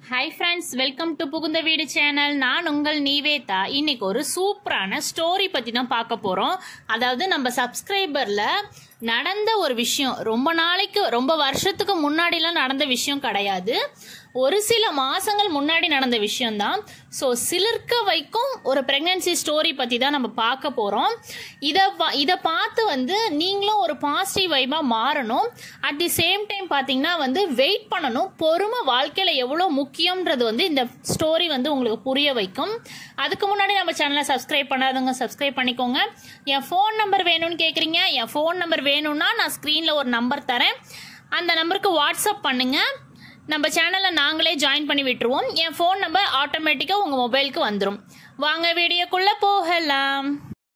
hi friends welcome to புகுந்த வீடு channel நான் உங்கள் நீவேதா இன்னைக்கு ஒரு சூப்பரான ஸ்டோரி பற்றி தான் பார்க்க போகிறோம் அதாவது நம்ம சப்ஸ்கிரைபரில் நடந்த ஒரு விஷயம் ரொம்ப நாளைக்கு ரொம்ப வருஷத்துக்கு முன்னாடிலாம் நடந்த விஷயம் கிடையாது ஒரு சில மாசங்கள் முன்னாடி நடந்த விஷயம்தான் ஸோ சிலிர்க்க வைக்கும் ஒரு ப்ரெக்னன்சி ஸ்டோரி பற்றி தான் நம்ம பார்க்க போகிறோம் இதை பா- இதை பார்த்து வந்து நீங்களும் ஒரு பாசிட்டிவ் வைபாக மாறணும் அட் தி சேம் டைம் பார்த்தீங்கன்னா வந்து வெயிட் பண்ணணும் பொறுமை வாழ்க்கையில் எவ்வளோ முக்கியம்ன்றது வந்து இந்த ஸ்டோரி வந்து உங்களுக்கு புரிய வைக்கும் அதுக்கு முன்னாடி நம்ம சேனலை சப்ஸ்கிரைப் பண்ணாதவங்க சப்ஸ்கிரைப் பண்ணிக்கோங்க என் ஃபோன் நம்பர் வேணும்னு கேட்குறீங்க என் ஃபோன் நம்பர் வேணும்னா நான் ஸ்க்ரீனில் ஒரு நம்பர் தரேன் அந்த நம்பருக்கு வாட்ஸ்அப் பண்ணுங்க நம்ம சேனலில் நாங்களே ஜாயின் பண்ணி விட்டுருவோம் என் ஃபோன் நம்பர் ஆட்டோமேட்டிக்காக உங்கள் மொபைலுக்கு வந்துடும் வாங்க வீடியோக்குள்ளே போகலாம்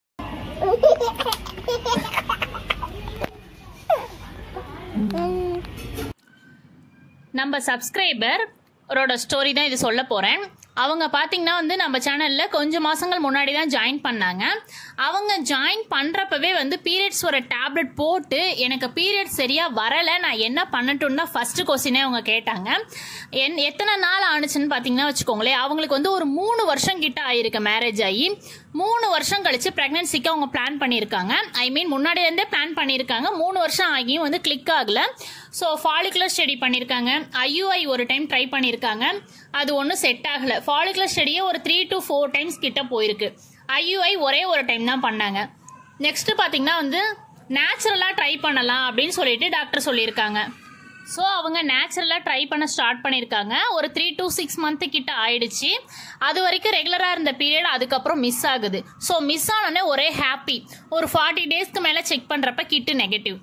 நம்ம சப்ஸ்கிரைபர் ரோட ஸ்டோரி தான் இது சொல்ல போகிறேன் அவங்க பார்த்தீங்கன்னா வந்து நம்ம சேனலில் கொஞ்சம் மாதங்கள் முன்னாடி தான் ஜாயின் பண்ணாங்க அவங்க ஜாயின் பண்ணுறப்பவே வந்து பீரியட்ஸ் ஒரு டேப்லெட் போட்டு எனக்கு பீரியட்ஸ் சரியாக வரலை நான் என்ன பண்ணட்டும்னு தான் ஃபஸ்ட்டு கொஸ்டினே அவங்க கேட்டாங்க என் எத்தனை நாள் ஆணுச்சுன்னு பார்த்தீங்கன்னா வச்சுக்கோங்களேன் அவங்களுக்கு வந்து ஒரு மூணு வருஷம் கிட்ட ஆயிருக்கு மேரேஜ் ஆகி மூணு வருஷம் கழிச்சு ப்ரெக்னன்சிக்கு அவங்க பிளான் பண்ணியிருக்காங்க ஐ மீன் முன்னாடிலேருந்தே பிளான் பண்ணியிருக்காங்க மூணு வருஷம் ஆகியும் வந்து கிளிக் ஆகல ஸோ ஃபாலிகுலர் ஸ்டடி பண்ணியிருக்காங்க ஐயூஐ ஒரு டைம் ட்ரை பண்ணியிருக்காங்க அது ஒன்றும் செட் ஆகலை ஃபாலிகுலர் ஸ்டடியே ஒரு த்ரீ டு ஃபோர் டைம்ஸ் கிட்ட போயிருக்கு ஐயூஐ ஒரே ஒரு டைம் தான் பண்ணாங்க நெக்ஸ்ட் பார்த்தீங்கன்னா வந்து நேச்சுரலாக ட்ரை பண்ணலாம் அப்படின்னு சொல்லிட்டு டாக்டர் சொல்லியிருக்காங்க ஸோ அவங்க நேச்சுரலாக ட்ரை பண்ண ஸ்டார்ட் பண்ணியிருக்காங்க ஒரு த்ரீ to சிக்ஸ் மந்த்து கிட்ட ஆயிடுச்சு அது வரைக்கும் ரெகுலராக இருந்த பீரியட் அதுக்கப்புறம் மிஸ் ஆகுது ஸோ மிஸ் ஆனோடனே ஒரே ஹாப்பி ஒரு ஃபார்ட்டி டேஸ்க்கு மேலே செக் பண்ணுறப்ப கிட்டு நெகட்டிவ்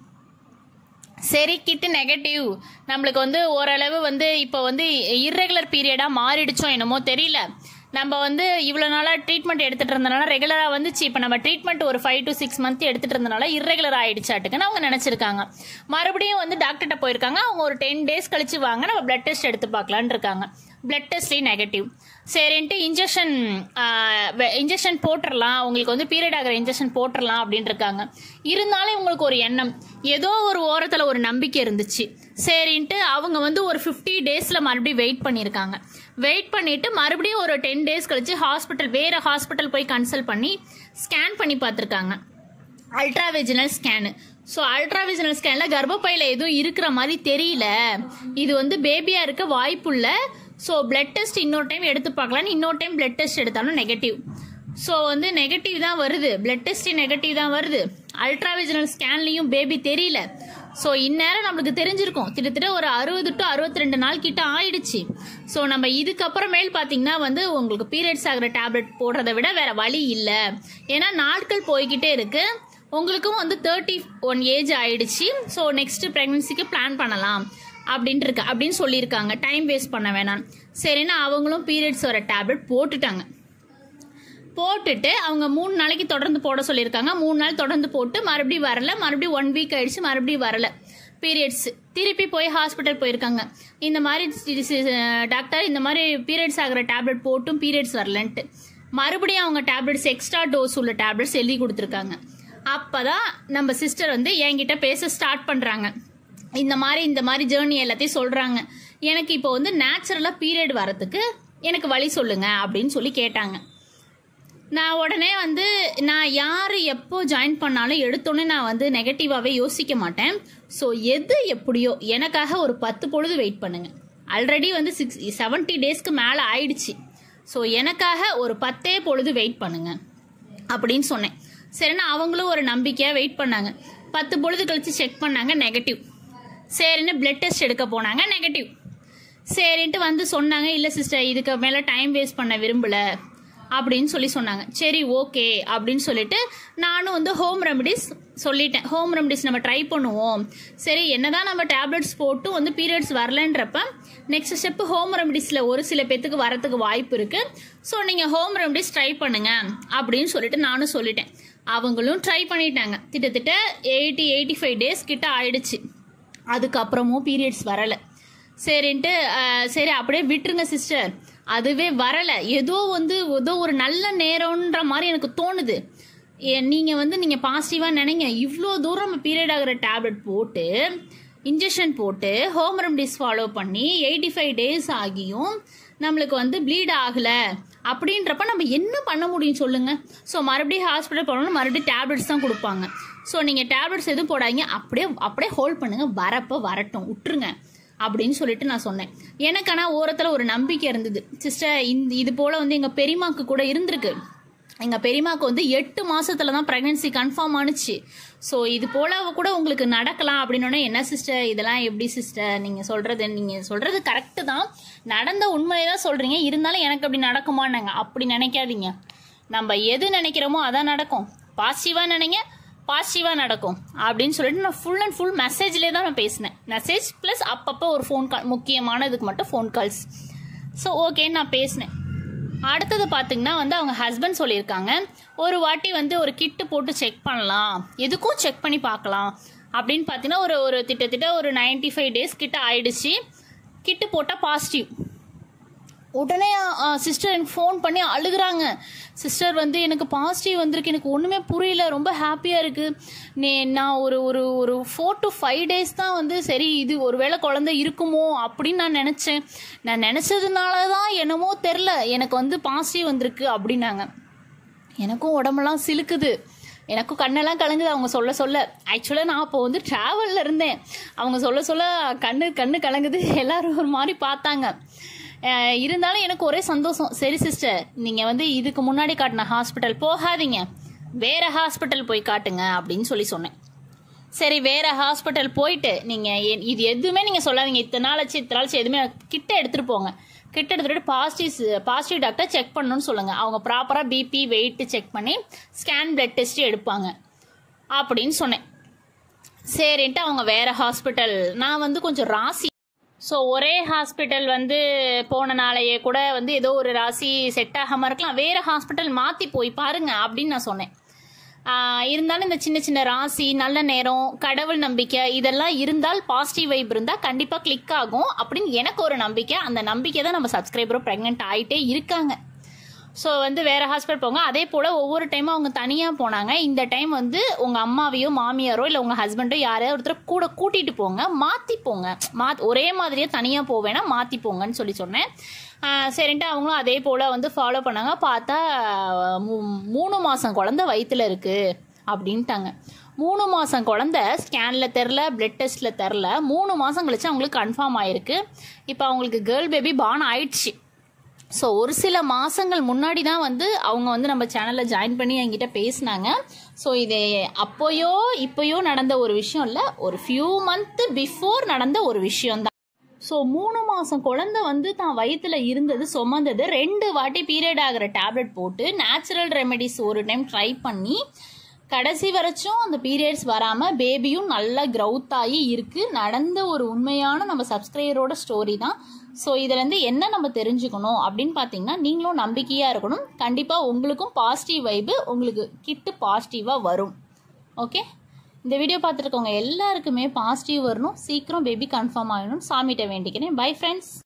சரி கிட்டு நெகட்டிவ் நம்மளுக்கு வந்து ஓரளவு வந்து இப்போ வந்து இர்ரெகுலர் பீரியடாக மாறிடுச்சோ என்னமோ தெரியல நம்ம வந்து இவ்வளோ நாளாக ட்ரீட்மெண்ட் எடுத்துகிட்டு இருந்தனால ரெகுலராக வந்துச்சு இப்போ நம்ம ட்ரீட்மெண்ட் ஒரு ஃபைவ் to சிக்ஸ் மந்த் எடுத்துகிட்டு இருந்தனால இர்ரெகுலர் ஆயிடுச்சாட்டுக்குன்னு அவங்க நினச்சிருக்காங்க மறுபடியும் வந்து டாக்டர்கிட்ட போயிருக்காங்க அவங்க ஒரு டென் டேஸ் கழிச்சு வாங்க நம்ம பிளட் டெஸ்ட் எடுத்து பார்க்கலான்னு இருக்காங்க பிளட் டெஸ்ட்லேயும் நெகட்டிவ் சரின்ட்டு இன்ஜெக்ஷன் இன்ஜெக்ஷன் போட்டுடலாம் உங்களுக்கு வந்து பீரியட் ஆகிற இன்ஜெக்ஷன் போட்டுடலாம் அப்படின்னு இருக்காங்க இருந்தாலும் இவங்களுக்கு ஒரு எண்ணம் ஏதோ ஒரு ஓரத்தில் ஒரு நம்பிக்கை இருந்துச்சு சரின்ட்டு அவங்க வந்து ஒரு ஃபிஃப்டி டேஸில் மறுபடியும் வெயிட் பண்ணியிருக்காங்க வெயிட் பண்ணிட்டு மறுபடியும் ஒரு டென் டேஸ் கழிச்சு ஹாஸ்பிட்டல் வேறு ஹாஸ்பிட்டல் போய் கன்சல்ட் பண்ணி ஸ்கேன் பண்ணி பார்த்துருக்காங்க அல்ட்ராவிஜினல் ஸ்கேனு ஸோ அல்ட்ராவிஜினல் ஸ்கேனில் கர்ப்பப்பையில் எதுவும் இருக்கிற மாதிரி தெரியல இது வந்து பேபியாக இருக்க வாய்ப்புள்ள ஸோ பிளட் டெஸ்ட் இன்னொரு டைம் எடுத்து பார்க்கலான்னு இன்னொரு டைம் பிளட் டெஸ்ட் எடுத்தாலும் நெகட்டிவ் ஸோ வந்து நெகட்டிவ் தான் வருது பிளட் டெஸ்ட் நெகட்டிவ் தான் வருது அல்ட்ராவிஜினல் ஸ்கேன்லேயும் பேபி தெரியல ஸோ இந்நேரம் நம்மளுக்கு தெரிஞ்சிருக்கும் கிட்டத்தட்ட ஒரு அறுபது டு அறுபத்தி ரெண்டு நாள் கிட்ட ஆயிடுச்சு ஸோ நம்ம இதுக்கப்புறமேல் பார்த்தீங்கன்னா வந்து உங்களுக்கு பீரியட்ஸ் ஆகிற டேப்லெட் போடுறதை விட வேற வழி இல்லை ஏன்னா நாட்கள் போய்கிட்டே இருக்கு உங்களுக்கும் வந்து தேர்ட்டி ஒன் ஏஜ் ஆயிடுச்சு ஸோ நெக்ஸ்ட் ப்ரெக்னன்சிக்கு பிளான் பண்ணலாம் அப்படின்ட்டு இருக்கு அப்படின்னு சொல்லியிருக்காங்க டைம் வேஸ்ட் பண்ண வேணாம் சரின்னு அவங்களும் பீரியட்ஸ் வர டேப்லெட் போட்டுட்டாங்க போட்டுட்டு அவங்க மூணு நாளைக்கு தொடர்ந்து போட சொல்லியிருக்காங்க மூணு நாள் தொடர்ந்து போட்டு மறுபடியும் வரல மறுபடியும் ஒன் வீக் ஆயிடுச்சு மறுபடியும் வரல பீரியட்ஸ் திருப்பி போய் ஹாஸ்பிட்டல் போயிருக்காங்க இந்த மாதிரி டாக்டர் இந்த மாதிரி பீரியட்ஸ் ஆகிற டேப்லெட் போட்டும் பீரியட்ஸ் வரலன்ட்டு மறுபடியும் அவங்க டேப்லெட்ஸ் எக்ஸ்ட்ரா டோஸ் உள்ள டேப்லெட்ஸ் எழுதி கொடுத்துருக்காங்க அப்பதான் நம்ம சிஸ்டர் வந்து என்கிட்ட பேச ஸ்டார்ட் பண்றாங்க இந்த மாதிரி இந்த மாதிரி ஜேர்னி எல்லாத்தையும் சொல்றாங்க எனக்கு இப்போ வந்து நேச்சுரலா பீரியட் வரதுக்கு எனக்கு வழி சொல்லுங்க அப்படின்னு சொல்லி கேட்டாங்க நான் உடனே வந்து நான் யார் எப்போ ஜாயின் பண்ணாலும் எடுத்தோன்னே நான் வந்து நெகட்டிவாகவே யோசிக்க மாட்டேன் ஸோ எது எப்படியோ எனக்காக ஒரு பத்து பொழுது வெயிட் பண்ணுங்க ஆல்ரெடி வந்து சிக்ஸ் செவன்ட்டி டேஸ்க்கு மேலே ஆயிடுச்சு ஸோ எனக்காக ஒரு பத்தே பொழுது வெயிட் பண்ணுங்க அப்படின்னு சொன்னேன் சரின்னு அவங்களும் ஒரு நம்பிக்கையாக வெயிட் பண்ணாங்க பத்து பொழுது கழிச்சு செக் பண்ணாங்க நெகட்டிவ் சரின்னு பிளட் டெஸ்ட் எடுக்க போனாங்க நெகட்டிவ் சரின்ட்டு வந்து சொன்னாங்க இல்லை சிஸ்டர் இதுக்கு மேலே டைம் வேஸ்ட் பண்ண விரும்பல அப்படின்னு சொல்லி சொன்னாங்க சரி ஓகே அப்படின்னு சொல்லிட்டு நானும் வந்து ஹோம் ரெமடிஸ் சொல்லிட்டேன் ஹோம் ரெமடிஸ் நம்ம ட்ரை பண்ணுவோம் சரி என்னதான் நம்ம டேப்லெட்ஸ் போட்டும் வந்து பீரியட்ஸ் வரலன்றப்ப நெக்ஸ்ட் ஸ்டெப் ஹோம் ரெமடிஸில் ஒரு சில பேத்துக்கு வரத்துக்கு வாய்ப்பு இருக்கு ஸோ நீங்கள் ஹோம் ரெமடிஸ் ட்ரை பண்ணுங்க அப்படின்னு சொல்லிட்டு நானும் சொல்லிட்டேன் அவங்களும் ட்ரை பண்ணிட்டாங்க கிட்டத்தட்ட எயிட்டி எயிட்டி ஃபைவ் டேஸ் கிட்ட ஆயிடுச்சு அதுக்கப்புறமும் பீரியட்ஸ் வரலை சரின்ட்டு அஹ், சரி அப்படியே விட்டுருங்க சிஸ்டர் அதுவே வரலை ஏதோ வந்து ஏதோ ஒரு நல்ல நேரம்ன்ற மாதிரி எனக்கு தோணுது ஏ- நீங்க வந்து நீங்க பாசிட்டிவா நினைங்க இவ்வளோ தூரம் நம்ம பீரியட் ஆகிற டேப்லெட் போட்டு இன்ஜெக்ஷன் போட்டு ஹோம் ரெமடிஸ் ஃபாலோ பண்ணி எயிட்டி ஃபைவ் டேஸ் ஆகியும் நம்மளுக்கு வந்து ப்ளீட் ஆகலை அப்படின்றப்ப நம்ம என்ன பண்ண முடியும் சொல்லுங்க ஸோ மறுபடியும் ஹாஸ்பிட்டல் போனோம்னா மறுபடியும் டேப்லெட்ஸ் தான் கொடுப்பாங்க ஸோ நீங்கள் டேப்லெட்ஸ் எதுவும் போடாதீங்க அப்படியே அப்படியே ஹோல்ட் பண்ணுங்க வரப்போ வரட்டும் விட்டுருங்க அப்படின்னு சொல்லிட்டு நான் சொன்னேன் எனக்கு ஆனால் ஓரத்தில் ஒரு நம்பிக்கை இருந்தது சிஸ்டர் இந்த இது போல் வந்து எங்கள் பெரியமாக்கு கூட இருந்திருக்கு எங்கள் பெரியமாக்கு வந்து எட்டு மாசத்துல தான் ப்ரெக்னென்சி கன்ஃபார்ம் ஆனுச்சு ஸோ இது போல கூட உங்களுக்கு நடக்கலாம் அப்படின்னோடனே என்ன சிஸ்டர் இதெல்லாம் எப்படி சிஸ்டர் நீங்கள் சொல்கிறது நீங்கள் சொல்கிறது கரெக்டு தான் நடந்த உண்மையை தான் சொல்கிறீங்க இருந்தாலும் எனக்கு அப்படி நடக்குமான்னாங்க அப்படி நினைக்காதீங்க நம்ம எது நினைக்கிறோமோ அதான் நடக்கும் பாசிட்டிவாக நினைங்க பாசிட்டிவாக நடக்கும் அப்படின்னு சொல்லிட்டு நான் ஃபுல் அண்ட் ஃபுல் மெசேஜ்லேயே தான் நான் பேசினேன் மெசேஜ் ப்ளஸ் அப்பப்போ ஒரு ஃபோன் கால் முக்கியமானதுக்கு மட்டும் ஃபோன் கால்ஸ் ஸோ ஓகேன்னு நான் பேசினேன் அடுத்தது பார்த்தீங்கன்னா வந்து அவங்க ஹஸ்பண்ட் சொல்லியிருக்காங்க ஒரு வாட்டி வந்து ஒரு கிட்டு போட்டு செக் பண்ணலாம் எதுக்கும் செக் பண்ணி பார்க்கலாம் அப்படின்னு பார்த்தீங்கன்னா ஒரு ஒரு திட்டத்திட்ட ஒரு 95 ஃபைவ் டேஸ் கிட்ட ஆயிடுச்சு கிட்டு போட்டால் பாசிட்டிவ் உடனே சிஸ்டர் எனக்கு ஃபோன் பண்ணி அழுகுறாங்க சிஸ்டர் வந்து எனக்கு பாசிட்டிவ் வந்திருக்கு எனக்கு ஒன்றுமே புரியல ரொம்ப ஹாப்பியாக இருக்குது நே நான் ஒரு ஒரு ஒரு ஃபோர் டு ஃபைவ் டேஸ் தான் வந்து சரி இது ஒருவேளை குழந்தை இருக்குமோ அப்படின்னு நான் நினச்சேன் நான் நினச்சதுனால தான் என்னமோ தெரில எனக்கு வந்து பாசிட்டிவ் வந்திருக்கு அப்படின்னாங்க எனக்கும் உடம்பெல்லாம் சிலுக்குது எனக்கும் கண்ணெல்லாம் கலங்குது அவங்க சொல்ல சொல்ல ஆக்சுவலாக நான் அப்போ வந்து ட்ராவலில் இருந்தேன் அவங்க சொல்ல சொல்ல கண்ணு கண்ணு கலங்குது எல்லாரும் ஒரு மாதிரி பார்த்தாங்க அஹ் இருந்தாலும் எனக்கு ஒரே சந்தோஷம் சரி சிஸ்டர் நீங்கள் வந்து இதுக்கு முன்னாடி காட்டின ஹாஸ்பிட்டல் போகாதீங்க வேற ஹாஸ்பிட்டல் போய் காட்டுங்க அப்படின்னு சொல்லி சொன்னேன் சரி வேற ஹாஸ்பிட்டல் போயிட்டு நீங்க எ- இது எதுவுமே நீங்க சொல்லாதீங்க இத்தனை நாள் ஆச்சு இத்தனை நாள் ஆச்சு எதுவுமே கிட்ட எடுத்துட்டு போங்க கிட்ட எடுத்துட்டு பாசிட்டிவ் பாசிட்டிவ் டாக்டர் செக் பண்ணணும்னு சொல்லுங்க அவங்க ப்ராப்பரா பிபி வெயிட் செக் பண்ணி ஸ்கேன் பிளட் டெஸ்ட் எடுப்பாங்க அப்படின்னு சொன்னேன் சரின்ட்டு அவங்க வேற ஹாஸ்பிட்டல் நான் வந்து கொஞ்சம் ராசி ஸோ ஒரே ஹாஸ்பிட்டல் வந்து போனனாலேயே கூட வந்து ஏதோ ஒரு ராசி செட் ஆகாம இருக்கலாம் வேற ஹாஸ்பிட்டல் மாற்றி போய் பாருங்க அப்படின்னு நான் சொன்னேன் ஆஹ் இருந்தாலும் இந்த சின்ன சின்ன ராசி நல்ல நேரம் கடவுள் நம்பிக்கை இதெல்லாம் இருந்தால் பாசிட்டிவ் வைப் இருந்தால் கண்டிப்பாக கிளிக் ஆகும் அப்படின்னு எனக்கு ஒரு நம்பிக்கை அந்த நம்பிக்கை தான் நம்ம சப்ஸ்கிரைபரும் ப்ரெக்னென்ட் ஆகிட்டே இருக்காங்க ஸோ வந்து வேற ஹாஸ்பிட்டல் போங்க அதே போல் ஒவ்வொரு டைமும் அவங்க தனியாக போனாங்க இந்த டைம் வந்து உங்கள் அம்மாவையோ மாமியாரோ இல்லை உங்கள் ஹஸ்பண்டோ யாரையோ ஒருத்தர் கூட கூட்டிகிட்டு போங்க மாற்றி போங்க மா ஒரே மாதிரியே தனியாக போவேனா மாற்றி போங்கன்னு சொல்லி சொன்னேன் ஆஹ் சரின்ட்டு அவங்களும் அதே போல் வந்து ஃபாலோ பண்ணாங்க பார்த்தா மூ- மூணு மாதம் குழந்த வயித்துல இருக்குது அப்படின்ட்டாங்க மூணு மாதம் குழந்த ஸ்கேனில் தெரில பிளட் டெஸ்ட்டில் தெரில மூணு மாதம் கழிச்சு அவங்களுக்கு கன்ஃபார்ம் ஆயிருக்கு இப்போ அவங்களுக்கு கேர்ள் பேபி பான் ஆயிடுச்சு ஸோ ஒரு சில மாதங்கள் முன்னாடி தான் வந்து அவங்க வந்து நம்ம சேனலில் ஜாயின் பண்ணி என்கிட்ட பேசினாங்க ஸோ இது அப்போயோ இப்போயோ நடந்த ஒரு விஷயம் இல்லை ஒரு ஃபியூ மந்த் பிஃபோர் நடந்த ஒரு விஷயம் தான் ஸோ மூணு மாதம் குழந்தை வந்து தான் வயித்துல இருந்தது சுமந்தது ரெண்டு வாட்டி பீரியட் ஆகிற டேப்லெட் போட்டு நேச்சுரல் ரெமெடிஸ் ஒரு டைம் ட்ரை பண்ணி கடைசி வரைச்சும் அந்த பீரியட்ஸ் வராமல் பேபியும் நல்லா க்ரௌத் ஆகி இருக்கு நடந்த ஒரு உண்மையான நம்ம சப்ஸ்கிரைபரோட ஸ்டோரி தான் ஸோ இதுலேருந்து என்ன நம்ம தெரிஞ்சுக்கணும் அப்படின்னு பார்த்தீங்கன்னா நீங்களும் நம்பிக்கையாக இருக்கணும் கண்டிப்பாக உங்களுக்கும் பாசிட்டிவ் வைப்பு உங்களுக்கு கிட்டு பாசிட்டிவாக வரும் ஓகே இந்த வீடியோ பார்த்துருக்கவங்க எல்லாருக்குமே பாசிட்டிவ் வரணும் சீக்கிரம் பேபி கன்ஃபார்ம் ஆகணும் சாமிகிட்ட வேண்டிக்கிறேன் பை ஃப்ரெண்ட்ஸ்